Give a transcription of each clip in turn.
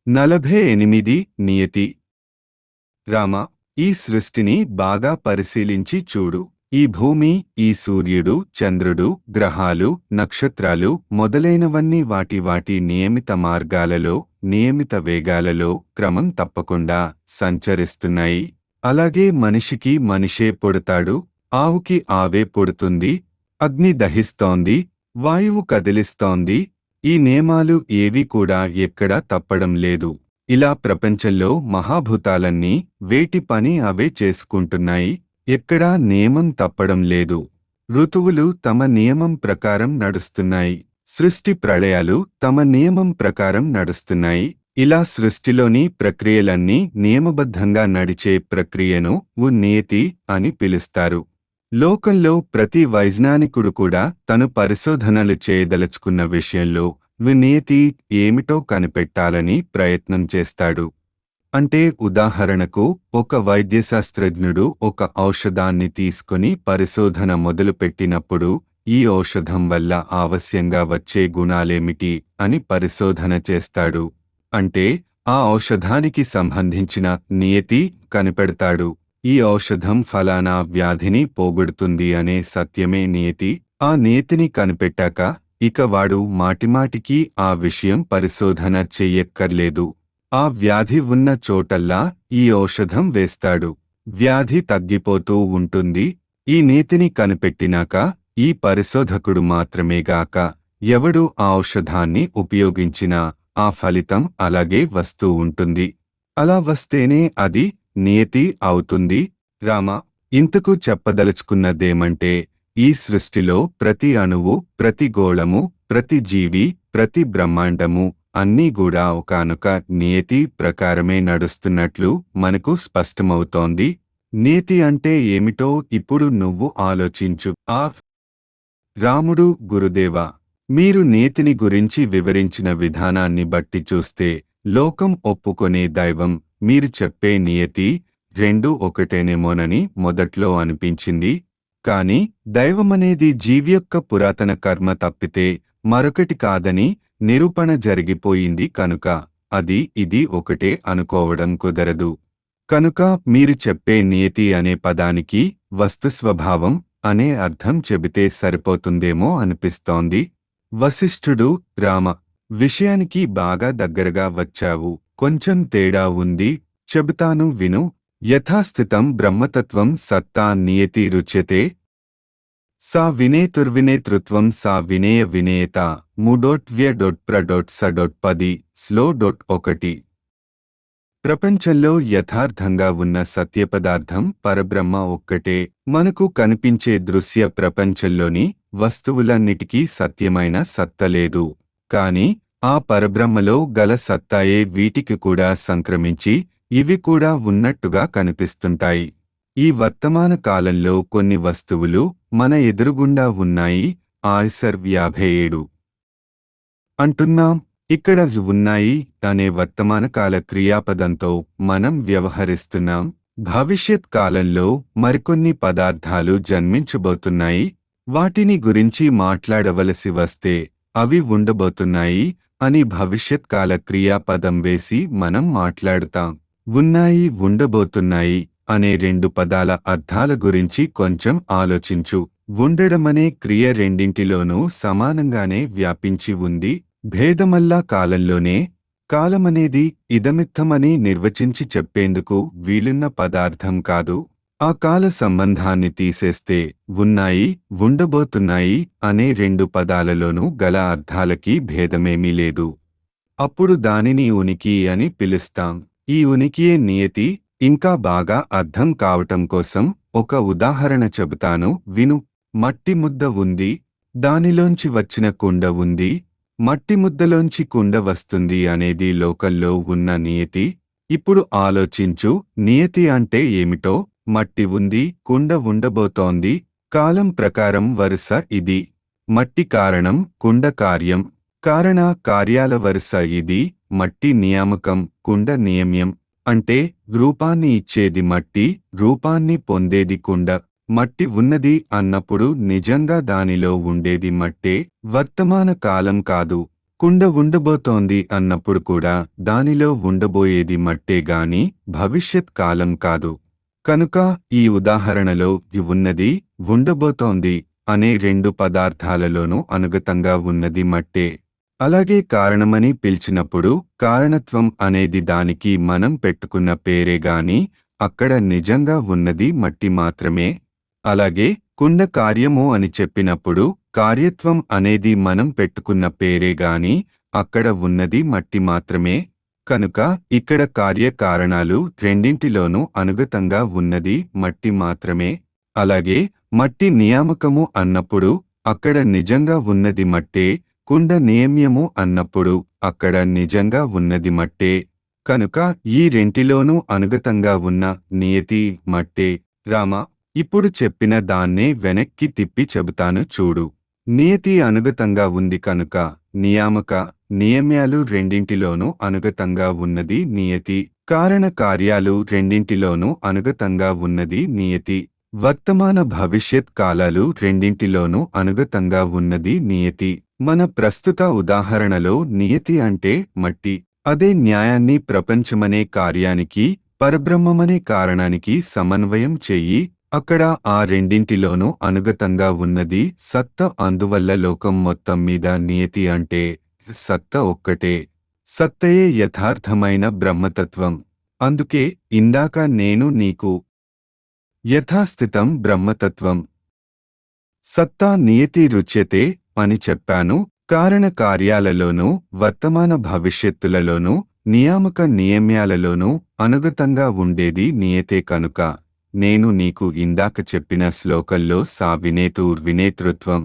నలభై ఎనిమిది నియతి రామ ఈ సృష్టిని బాగా పరిశీలించి చూడు ఈ భూమి ఈ సూర్యుడు చంద్రుడు గ్రహాలు నక్షత్రాలు మొదలైనవన్నీ వాటి వాటి నియమిత మార్గాలలో నియమిత వేగాలలో క్రమం తప్పకుండా సంచరిస్తున్నాయి అలాగే మనిషికి మనిషే పుడతాడు ఆవుకి ఆవే పుడుతుంది అగ్ని దహిస్తోంది వాయువు కదిలిస్తోంది ఈ నియమాలు ఏవి కూడా ఎక్కడా తప్పడం లేదు ఇలా ప్రపంచంలో మహాభూతాలన్నీ వేటి పని అవే చేసుకుంటున్నాయి ఎక్కడా నియమం తప్పడం లేదు ఋతువులు తమ నియమం ప్రకారం నడుస్తున్నాయి సృష్టి ప్రళయాలు తమ నియమం ప్రకారం నడుస్తున్నాయి ఇలా సృష్టిలోని ప్రక్రియలన్నీ నియమబద్ధంగా నడిచే ప్రక్రియను నియతి అని పిలుస్తారు లోకంలో ప్రతి వైజ్ఞానికుడు కూడా తను పరిశోధనలు చేయదలుచుకున్న విషయంలో వినియతి ఏమిటో కనిపెట్టాలని ప్రయత్నం చేస్తాడు అంటే ఉదాహరణకు ఒక వైద్యశాస్త్రజ్ఞుడు ఒక ఔషధాన్ని తీసుకుని పరిశోధన మొదలుపెట్టినప్పుడు ఈ ఔషధం వల్ల ఆవశ్యంగా వచ్చే గుణాలేమిటి అని పరిశోధన చేస్తాడు అంటే ఆ ఔషధానికి సంబంధించిన నియతి కనిపెడతాడు ఈ ఔషధం ఫలానా వ్యాధిని పోగొడుతుంది అనే సత్యమే నియతి ఆ నియతిని కనిపెట్టాక ఇక వాడు మాటిమాటికి ఆ విషయం పరిశోధన చెయ్యక్కర్లేదు ఆ వ్యాధి ఉన్న చోటల్లా ఈ ఔషధం వేస్తాడు వ్యాధి తగ్గిపోతూ ఉంటుంది ఈ నీతిని కనిపెట్టినాక ఈ పరిశోధకుడు మాత్రమేగాక ఎవడు ఆ ఔషధాన్ని ఏర్పొందించినా ఆ ఫలితం అలాగే వస్తూ ఉంటుంది అలా వస్తేనే అది నియతి అవుతుంది రామ ఇంతకు చెప్పదలుచుకున్నదేమంటే ఈ సృష్టిలో ప్రతి అణువు ప్రతి గోళము ప్రతి జీవి ప్రతి బ్రహ్మాండము అన్నీ కూడా ఒకానొక నియతి ప్రకారమే నడుస్తున్నట్లు మనకు స్పష్టమవుతోంది నీతి అంటే ఏమిటో ఇప్పుడు నువ్వు ఆలోచించు ఆ రాముడు గురుదేవా మీరు నీతిని గురించి వివరించిన విధానాన్ని బట్టి చూస్తే లోకం ఒప్పుకొనే దైవం మీరు చెప్పే నియతి రెండు ఒకటేనేమోనని మొదట్లో అనిపించింది కాని దైవమనేది జీవి యొక్క పురాతన కర్మ తప్పితే మరొకటి కాదని నిరూపణ జరిగిపోయింది కనుక అది ఇది ఒకటే అనుకోవడం కుదరదు కనుక మీరు చెప్పే నియతి అనే పదానికి వస్తుస్వభావం అనే అర్థం చెబితే సరిపోతుందేమో అనిపిస్తోంది వశిష్ఠుడు రామ విషయానికి బాగా దగ్గరగా వచ్చావు కొంచెం తేడా ఉంది చెబుతాను విను యథాస్థితం బ్రహ్మతత్వం సత్తా నియతి రుచ్యతే సా వినేతుర్వినేతృత్వం సా వినేయ వినేయత మూడోట్వ్య డొట్ ప్ర డొట్ స డొట్ పది స్లో డొట్ ఒకటి ప్రపంచంలో యథార్థంగా ఉన్న సత్యపదార్థం పరబ్రహ్మ ఒక్కటే మనకు కనిపించే దృశ్య ప్రపంచంలోని వస్తువులన్నిటికీ సత్యమైన సత్త లేదు కాని ఆ పరబ్రహ్మలో గల సత్తాయే వీటికి కూడా సంక్రమించి ఇవి కూడా ఉన్నట్టుగా కనిపిస్తుంటాయి ఈ వర్తమాన కాలంలో కొన్ని వస్తువులు మన ఎదురుగుండా ఉన్నాయి ఆయిసర్ యాభై ఏడు అంటున్నాం ఇక్కడ ఉన్నాయి అనే వర్తమాన కాల క్రియాపదంతో మనం వ్యవహరిస్తున్నాం భవిష్యత్ కాలంలో మరికొన్ని పదార్థాలు జన్మించబోతున్నాయి వాటిని గురించి మాట్లాడవలసి వస్తే అవి ఉండబోతున్నాయి అని భవిష్యత్ కాల క్రియాపదం వేసి మనం మాట్లాడుతాం ఉన్నాయి ఉండబోతున్నాయి అనే రెండు పదాల అర్థాల గురించి కొంచెం ఆలోచించు ఉండడమనే క్రియ రెండింటిలోనూ సమానంగానే వ్యాపించి ఉంది భేదమల్లా కాలంలోనే కాలమనేది ఇదమిత్తమని నిర్వచించి చెప్పేందుకు వీలున్న పదార్థం కాదు ఆ కాల సంబంధాన్ని తీసేస్తే ఉన్నాయి ఉండబోతున్నాయి అనే రెండు పదాలలోనూ గల అర్థాలకి భేదమేమీ లేదు అప్పుడు దానిని ఉనికి అని పిలుస్తాం ఈ ఉనికియే నియతి ఇంకా బాగా అర్థం కావటం కోసం ఒక ఉదాహరణ చెబుతాను విను మట్టి ముద్ద ఉంది దానిలోంచి వచ్చిన కుండ ఉంది మట్టి ముద్దలోంచి కుండ వస్తుంది అనేది లోకల్లో ఉన్న నియతి ఇప్పుడు ఆలోచించు నియతి అంటే ఏమిటో మట్టి ఉంది కుండ ఉండబోతోంది కాలం ప్రకారం వరుస ఇది మట్టి కారణం కుండ కార్యం కారణ కార్యాల వరుస ఇది మట్టి నియామకం కుండ నియమ్యం అంటే రూపాన్ని ఇచ్చేది మట్టి రూపాన్ని పొందేది కుండ మట్టి ఉన్నది అన్నప్పుడు నిజంగా దానిలో ఉండేది మట్టే వర్తమాన కాలం కాదు కుండ ఉండబోతోంది అన్నప్పుడు కూడా దానిలో ఉండబోయేది మట్టే గాని భవిష్యత్ కాలం కాదు కనుక ఈ ఉదాహరణలో "ఇ ఉన్నది ఉండబోతోంది అనే రెండు పదార్థాలలోనూ అనుగతంగా ఉన్నది మట్టే అలాగే కారణమని పిలిచినప్పుడు కారణత్వం అనేది దానికి మనం పెట్టుకున్న పేరే గాని అక్కడ నిజంగా ఉన్నది మట్టి మాత్రమే అలాగే కుండ కార్యము అని చెప్పినప్పుడు కార్యత్వం అనేది మనం పెట్టుకున్న పేరే గాని అక్కడ ఉన్నది మట్టి మాత్రమే కనుక ఇక్కడ కార్యకారణాలు రెండింటిలోనూ అనుగతంగా ఉన్నది మట్టి మాత్రమే అలాగే మట్టి నియామకము అన్నప్పుడు అక్కడ నిజంగా ఉన్నది మట్టే కుండ నియమ్యము అన్నప్పుడు అక్కడ నిజంగా ఉన్నది మట్టే కనుక ఈ రెంటిలోనూ అనుగతంగా ఉన్న నియతి మట్టే రామ ఇప్పుడు చెప్పిన దాన్నే వెనక్కి తిప్పి చెబుతాను చూడు నియతి అనుగతంగా ఉంది కనుక నియామక నియమ్యాలు రెండింటిలోనూ అనుగతంగా ఉన్నది నియతి కారణ కార్యాలు రెండింటిలోనూ అనుగతంగా ఉన్నది నియతి వర్తమాన భవిష్యత్ కాలాలు రెండింటిలోనూ అనుగతంగా ఉన్నది నియతి మన ప్రస్తుత ఉదాహరణలో నియతి అంటే మట్టి అదే న్యాయాన్ని ప్రపంచమనే కార్యానికి పరబ్రహ్మమనే కారణానికి సమన్వయం చెయ్యి అక్కడ ఆ రెండింటిలోనూ అనుగతంగా ఉన్నది సత్త అందువల్ల లోకం మొత్తం మీద నియతి అంటే సత్త ఒక్కటే సత్తయే యథార్థమైన బ్రహ్మతత్వం అందుకే ఇందాక నేను నీకు యథాస్థితం బ్రహ్మతత్వం సత్తా నియతి రుచ్యతే అని చెప్పాను కారణ కార్యాలలోనూ వర్తమాన భవిష్యత్తులలోనూ నియామక నియమ్యాలలోనూ అనుగతంగా ఉండేది నియతే కనుక నేను నీకు ఇందాక చెప్పిన శ్లోకంలో సా వినేతూర్ వినేతృత్వం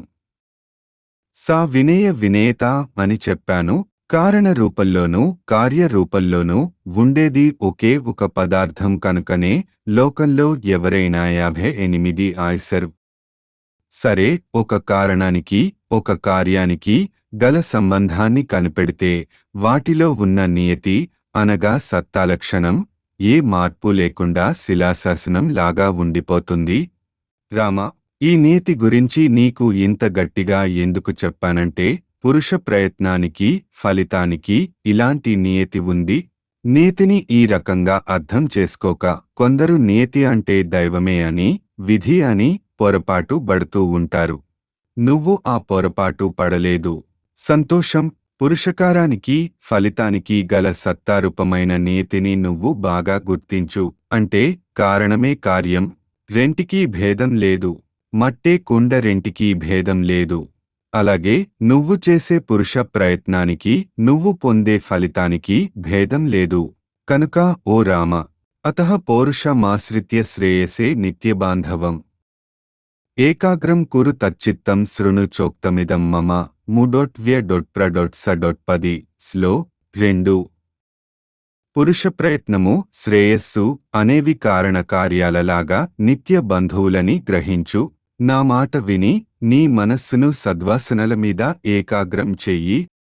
సా వినేయ వినేత అని చెప్పాను కారణ రూపంలోనూ కార్యరూపంలోనూ ఉండేది ఒకే ఒక పదార్థం కనుకనే లోకంలో ఎవరైనా యాభై ఎనిమిది ఆయ్సర్ సరే ఒక కారణానికి ఒక కార్యానికి గల సంబంధాన్ని కనిపెడితే వాటిలో ఉన్న నియతి అనగా సత్తాలక్షణం ఏ మార్పు లేకుండా శిలాశాసనం లాగా ఉండిపోతుంది రామ ఈ నీతి గురించి నీకు ఇంత గట్టిగా ఎందుకు చెప్పానంటే పురుష ప్రయత్నానికి ఫలితానికి ఇలాంటి నియతి ఉంది నీతిని ఈ రకంగా అర్థం చేసుకోక కొందరు నియతి అంటే దైవమే అని విధి అని పొరపాటు పడుతూ ఉంటారు నువ్వు ఆ పొరపాటు పడలేదు సంతోషం పురుషకారానికి ఫలితానికి గల సత్తారూపమైన నీతిని నువ్వు బాగా గుర్తించు అంటే కారణమే కార్యం రెంటికీ భేదం లేదు మట్టే కుండ రెంటికీ భేదం లేదు అలాగే నువ్వు చేసే పురుష ప్రయత్నానికి నువ్వు పొందే ఫలితానికి భేదం లేదు కనుక ఓ రామ అతః పౌరుషమాశ్రిత్య శ్రేయసే నిత్యబాంధవం ఏకాగ్రం కురు తచ్చిత్తం శృణు చోక్తమిదం మమ ముడొట్వ్య డొట్ప్ర డొట్స డొట్పది స్లో రెండు పురుష ప్రయత్నము శ్రేయస్సు అనేవి కారణ కార్యాలలాగా నిత్య బంధువులని గ్రహించు నా మాట విని నీ మనస్సును సద్వాసనల మీద ఏకాగ్రం చెయ్యి